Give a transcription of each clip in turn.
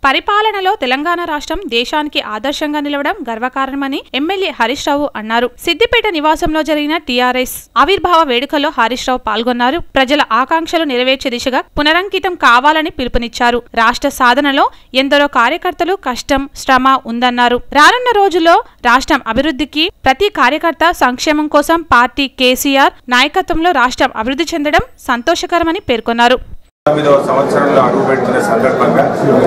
పరిపాలనలో తెలంగాణ రాష్ట్రం దేశానికి ఆదర్శంగా నిలవడం గర్వకారణమని ఎమ్మెల్యే హరీష్ రావు అన్నారు సిద్దిపేట నివాసంలో జరిగిన టీఆర్ఎస్ ఆవిర్భావ వేడుకలో హరీష్ రావు పాల్గొన్నారు ప్రజల ఆకాంక్షలు నెరవేర్చే దిశగా పునరంకితం కావాలని పిలుపునిచ్చారు రాష్ట్ర సాధనలో ఎందరో కార్యకర్తలు కష్టం శ్రమ ఉందన్నారు రానున్న రోజుల్లో రాష్ట్రం అభివృద్ధికి ప్రతి కార్యకర్త సంక్షేమం కోసం పార్టీ కేసీఆర్ నాయకత్వంలో రాష్ట్రం అభివృద్ధి చెందడం సంతోషకరమని పేర్కొన్నారు తొమ్మిదవ సంవత్సరంలో అడుగుపెడుతున్న సందర్భంగా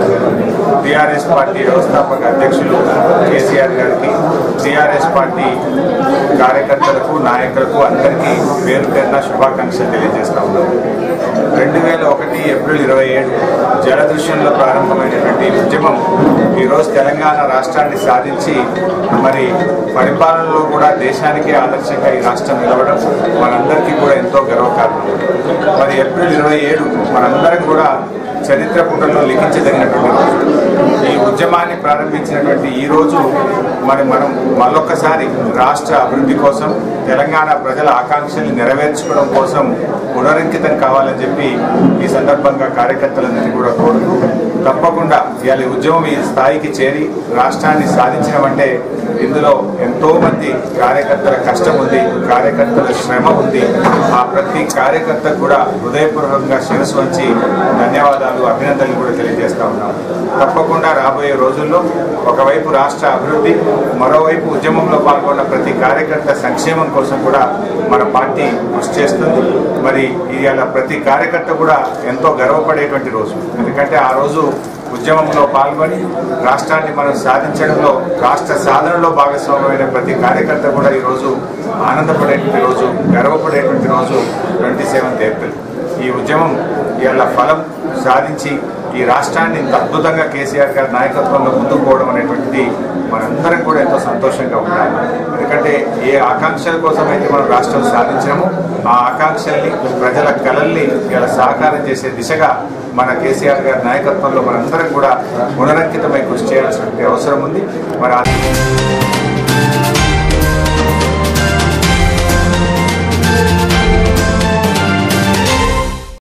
టీఆర్ఎస్ పార్టీ వ్యవస్థాపక అధ్యక్షులు కేసీఆర్ గారికి టీఆర్ఎస్ పార్టీ కార్యకర్తలకు నాయకులకు అందరికీ పేరు పేరున శుభాకాంక్షలు తెలియజేస్తా ఉన్నాం రెండు వేల ఒకటి ఏప్రిల్ ఇరవై ఏడు జలదృశ్యంలో ప్రారంభమైనటువంటి ఈ ఉద్యమం ఈరోజు తెలంగాణ రాష్ట్రాన్ని సాధించి మరి పరిపాలనలో కూడా దేశానికే ఆదర్శంగా ఈ రాష్ట్రం నిలవడం మనందరికీ కూడా ఎంతో గర్వకారణం మరి ఏప్రిల్ ఇరవై ఏడు మనందరం కూడా చరిత్ర పుటల్లో లిఖించదగినటువంటి రోజు ఈ ఉద్యమాన్ని ప్రారంభించినటువంటి ఈ రోజు మరి మనం మళ్ళొక్కసారి రాష్ట్ర అభివృద్ధి కోసం తెలంగాణ ప్రజల ఆకాంక్షల్ని నెరవేర్చుకోవడం కోసం పునరంకితం కావాలని చెప్పి ఈ సందర్భంగా కార్యకర్తలందరినీ కూడా కోరుతూ తప్పకుండా ఇవాళ ఈ ఉద్యమం ఈ స్థాయికి చేరి రాష్ట్రాన్ని సాధించడమంటే ఇందులో ఎంతో మంది కార్యకర్తల కష్టం ఉంది కార్యకర్తల శ్రమ ఉంది ఆ ప్రతి కార్యకర్తకు కూడా హృదయపూర్వకంగా శిరస్సు వంచి ధన్యవాదాలు అభినందనలు కూడా తెలియజేస్తా ఉన్నాం తప్పకుండా రాబోయే రోజుల్లో ఒకవైపు రాష్ట్ర అభివృద్ధి మరోవైపు ఉద్యమంలో పాల్గొన్న ప్రతి కార్యకర్త సంక్షేమం కోసం కూడా మన పార్టీ కృషి చేస్తుంది మరి ఇవాళ ప్రతి కార్యకర్త కూడా ఎంతో గర్వపడేటువంటి రోజు ఎందుకంటే ఆ రోజు ఉద్యమంలో పాల్గొని రాష్ట్రాన్ని మనం సాధించడంలో రాష్ట్ర సాధనలో భాగస్వామ్యమైన ప్రతి కార్యకర్త కూడా ఈరోజు ఆనందపడేటువంటి రోజు గర్వపడేటువంటి రోజు ట్వంటీ సెవెంత్ ఏప్రిల్ ఈ ఉద్యమం ఇవాళ ఫలం సాధించి ఈ రాష్ట్రాన్ని ఇంత అద్భుతంగా కేసీఆర్ గారి నాయకత్వంలో ముందుకు పోవడం అనేటువంటిది మనందరం కూడా ఎంతో సంతోషంగా ఉండాలి ఎందుకంటే ఏ ఆకాంక్షల కోసం అయితే మనం రాష్ట్రం సాధించామో ఆ ఆకాంక్షల్ని ప్రజల కళల్ని ఇలా సాకారం చేసే దిశగా మన కేసీఆర్ గారి నాయకత్వంలో మనందరం కూడా పునరంకితమై కృషి చేయాల్సిన అవసరం ఉంది మరి ఆ-